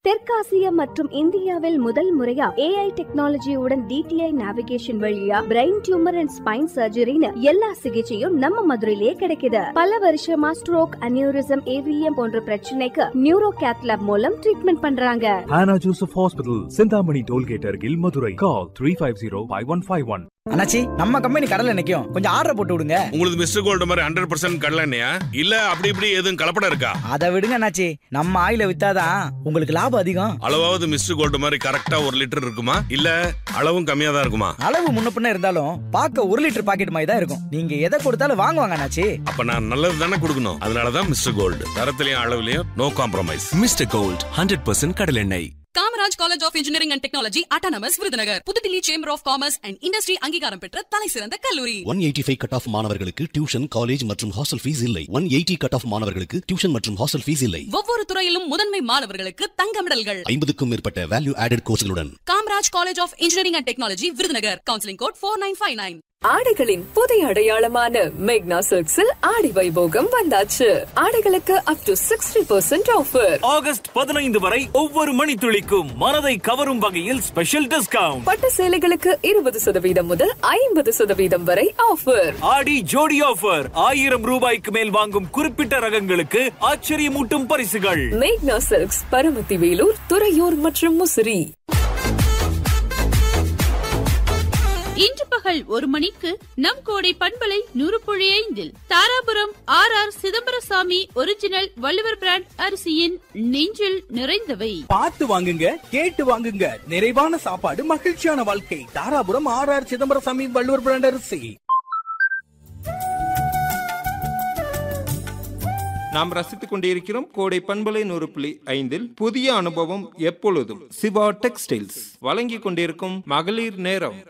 தெற்காசிய மற்றும் இந்தியாவில் முதல் முறையா ஏஐ டெக்னாலஜியுடன் டிடிஐ நேவிகேஷன் வழியா பிரெயின் டியூமர் அண்ட் ஸ்பைன் சர்ஜரின்னு எல்லா சிகிச்சையும் நம்ம மதுரையிலே கிடைக்குது பல வருஷமா ஸ்ட்ரோக் அனியூரிசம் ஏவிஎம் போன்ற பிரச்சனைக்கு நியூரோ கேத்லாப் மூலம் ட்ரீட்மெண்ட் பண்றாங்க Hannah Joseph Hospital, Sindhamani Tollgate, Argil, Madurai. Call 350 5151. அண்ணாச்சி நம்ம கம்பெனி கடல்ல நிக்கும் கொஞ்சம் ஆர்டர் போட்டு விடுங்க உங்களுக்கு மிஸ்டர் கோல்டு மாதிரி ஹண்ட்ரட் பர்சன்ட் கடலண்ணையா இல்ல அப்படி இப்படி எதுவும் கலப்படம் இருக்கா அதை விடுங்க அண்ணாச்சி நம்ம ஆயில வித்தாதான் உங்களுக்கு லாபம் அதிகம் அளவாவது மிஸ்டர் கோல்டு மாதிரி கரெக்டா ஒரு லிட்டர் இருக்குமா இல்ல அளவும் கம்மியா தான் இருக்குமா அளவு முன்ன பின்ன இருந்தாலும் பார்க்க ஒரு லிட்டர் பாக்கெட் மாதிரி தான் இருக்கும் நீங்க எதை கொடுத்தாலும் வாங்குவாங்க அண்ணாச்சி அப்ப நான் நல்லது தானே கொடுக்கணும் அதனாலதான் மிஸ்டர் கோல்டு தரத்திலையும் அளவுலயும் no compromise mister gold hundred percent கடலெண்ணெய் Kamaraj college of engineering and technology autonomous Virudhunagar Pudhu Dilli chamber of commerce and industry அங்கீகாரம் பெற்ற தலை சிறந்த கல்லூரி one eighty five cut off மாணவர்களுக்கு டியூஷன் காலேஜ் மற்றும் ஹாஸ்டல் ஃபீஸ் இல்லை ஒன் எயிட்டி கட் ஆஃப் மாணவர்களுக்கு டியூஷன் மற்றும் ஹாஸ்டல் ஃபீஸ் இல்லை ஒவ்வொரு துறையிலும் முதன்மை மாணவர்களுக்கு தங்க மெடல்கள் ஐம்பதுக்கும் மேற்பட்ட வேல்யூ ஆடட் கோர்ஸ்களுடன் Kamaraj college of engineering and technology Virudhunagar counselling code four nine five nine ஆடைகளின் புதிய அடையாளமான மேக்னா சில்க்ஸில் ஆடி வைபோகம் வந்தாச்சு ஆடைகளுக்கு up to sixty percent offer August பதினைந்து வரை ஒவ்வொரு மணித்துளிக்கும் மனதை கவரும் வகையில் ஸ்பெஷல் டிஸ்கவுண்ட் பட்டு சேலைகளுக்கு இருபது சதவீதம் முதல் ஐம்பது சதவீதம் வரை ஆஃபர் ஆடி ஜோடி ஆஃபர் ஆயிரம் ரூபாய்க்கு மேல் வாங்கும் குறிப்பிட்ட ரகங்களுக்கு ஆச்சரியமூட்டும் பரிசுகள் மேக்னா சில்க்ஸ் பரமத்தி வேலூர் துறையூர் மற்றும் முசிறி இன்று பகல் ஒரு மணிக்கு நம் கோடை பண்பலை நூறு புள்ளி ஐந்தில் Dharapuram R R Chidambarasamy original Valluvar brand அரிசியின் நெஞ்சில் நிறைந்தவை பார்த்து வாங்குங்க கேட்டு வாங்குங்க நிறைவான சாப்பாடு மகிழ்ச்சியான வாழ்க்கை Dharapuram R R Chidambarasamy Valluvar brand அரிசி நாம் ரசித்துக் கொண்டிருக்கிறோம் கோடை பண்பலை நூறு புள்ளி ஐந்தில் புதிய அனுபவம் எப்பொழுதும் சிவா டெக்ஸ்டைல்ஸ் வழங்கிக் கொண்டிருக்கும் மகளிர் நேரம்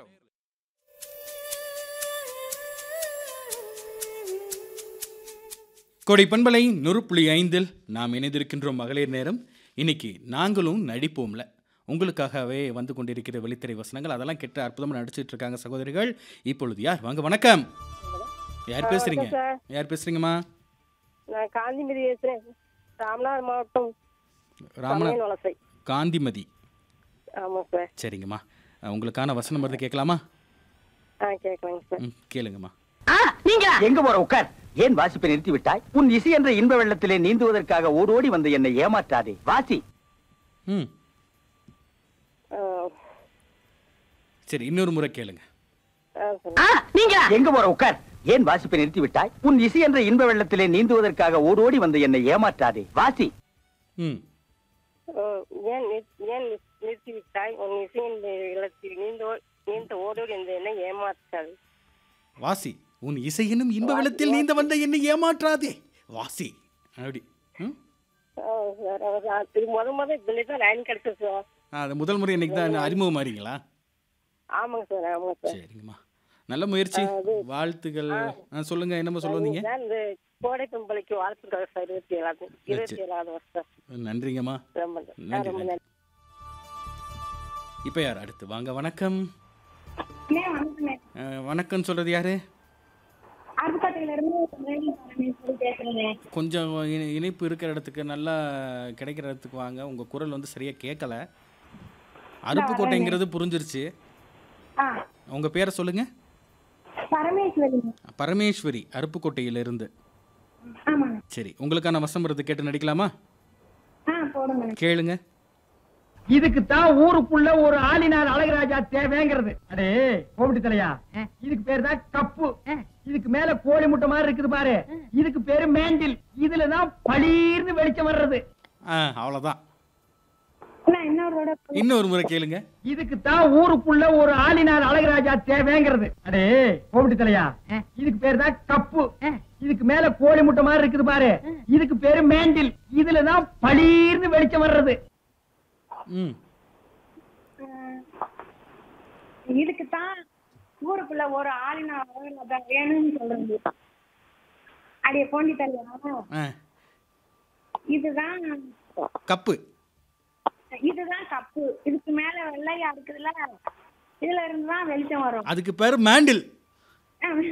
கோடை பண்பலை நூறு புள்ளி ஐந்தில் நாம் இணைந்திருக்கின்றோம் மகளிர் நேரம் இன்னைக்கு நாங்களும் நடிப்போம்ல உங்களுக்காகவே வந்து கொண்டிருக்கிற வெளித்திரை வசனங்கள் அதெல்லாம் கெட்ட அற்புதமாக நடிச்சிட்டு இருக்காங்க சகோதரிகள் இப்பொழுது யார் வாங்க வணக்கம் யார் பேசுறீங்க யார் பேசுறீங்கம்மா நான் காந்திமதி பேசுறேன் ராமநாதர் மாவட்டம் ராமநாத் சமையல் வலசை காந்திமதி ஆமா சார் சரிங்கம்மா அஹ், உங்களுக்கான வசனம் வருது கேட்கலாமா ஆ கேட்கலாங்க சார் ம், கேளுங்கம்மா எங்க போற உட்கார் ஏன் வாசிப்பை நிறுத்தி விட்டாய் உன் இசை என்ற இன்ப வெள்ளத்திலே நீந்துவதற்காக ஓடோடி வந்த என்னை ஏமாற்றாதே வாசி ம் ஆ, சரி இன்னொரு முறை கேளுங்க ஆ, சொல்லுங்க. எங்க போற உட்கார் ஏன் வாசிப்பை நிறுத்தி விட்டாய் உன் இசை என்ற இன்ப வெள்ளத்திலே நீந்துவதற்காக ஓடோடி வந்த என்னை ஏமாற்றாதே வாசி ம் ஆ, ஏன் நிறுத்- ஏன் நிறுத்- நிறுத்தி விட்டாய் உன் இசையின் இல்லத்தில் நீந்தோ நீந்த ஓடோடு என்ற என்ன ஏமாற்றாது வாசி உன் இசையினும் இன்ப வெள்ளத்தில் நீந்த வந்த என்னை ஏமாற்றாதே வாசி அப்படி ம் ஆ, சார் அவர் ஆ, இது முத முத இப்படி தான் லைன் கிடைச்சது சார் ஆ, அது முதல் முறை இன்னைக்கு தான் அறிமுகம் ஆறீங்களா ஆமாங்க சார் ஆமாங்க சார் சரிங்கம்மா நல்ல முயற்சி வாழ்த்துக்கள் ஆ, சொல்லுங்க என்னம்மா சொல்ல வந்தீங்க நான் இந்த கோடை பொம்பளைக்கு வாழ்த்துக்கள் சார் இருபத்தி ஏழாவது இருபத்தி ஏழாவது வருஷம் நன்றிங்கம்மா ரொம்ப நன்றி. ஆ, நன்றி ரொம்ப நன்றி நன்றி இப்போ யார் அடுத்து வாங்க வணக்கம் ஆ, வணக்கம் சொல்றது யாரு கொஞ்சம் இணை- இணைப்பு இருக்கிற இடத்துக்கு நல்லா கிடைக்கிற இடத்துக்கு வாங்க உங்க குரல் வந்து சரியா கேட்கல அருப்புக்கோட்டைங்கிறது புரிஞ்சிருச்சு உங்க பேரை சொல்லுங்க பரமேஸ்வரி பரமேஸ்வரி அருப்புக்கோட்டையிலிருந்து சரி உங்களுக்கான வசம் வருது கேட்டு நடிக்கலாமா ஆ போடுங்க கேளுங்க இதுக்கு தான் ஊருக்குள்ள ஒரு ஆளினார் அழகராஜா தேவைங்கிறது அடே கோபிட்டு தலையா இதுக்கு பேரு தான் கப்பு இதுக்கு மேல கோழி முட்டை மாதிரி இருக்குது பாரு இதுக்கு பேரு மேண்டில் இதுலதான் பளீர்னு வெளிச்சம் வர்றது ஆ அவ்வளோதான் இன்னொரு தடவை இன்னொரு முறை கேளுங்க இதுக்கு தான் ஊருக்குள்ள ஒரு ஆளினார் அழகராஜா தேவைங்கிறது அடே கோபிட்டு தலையா இதுக்கு பேரு தான் கப்பு இதுக்கு மேல கோழி முட்டை மாதிரி இருக்குது பாரு இதுக்கு பேரு மேண்டில் இதுலதான் பளீர்னு வெளிச்சம் வர்றது ம் இதுக்கு தான் ஊருக்குள்ள ஒரு ஆளினா அதான் வேணும்னு சொல்றது அடைய போண்டி தருவா ஆ இதுதான் கப்பு இதுதான் கப்பு இதுக்கு மேல வெள்ளையா இருக்குதுல்ல இதுல இருந்து தான் வெளிச்சம் வரும் அதுக்கு பேர் மேண்டில் ஆ.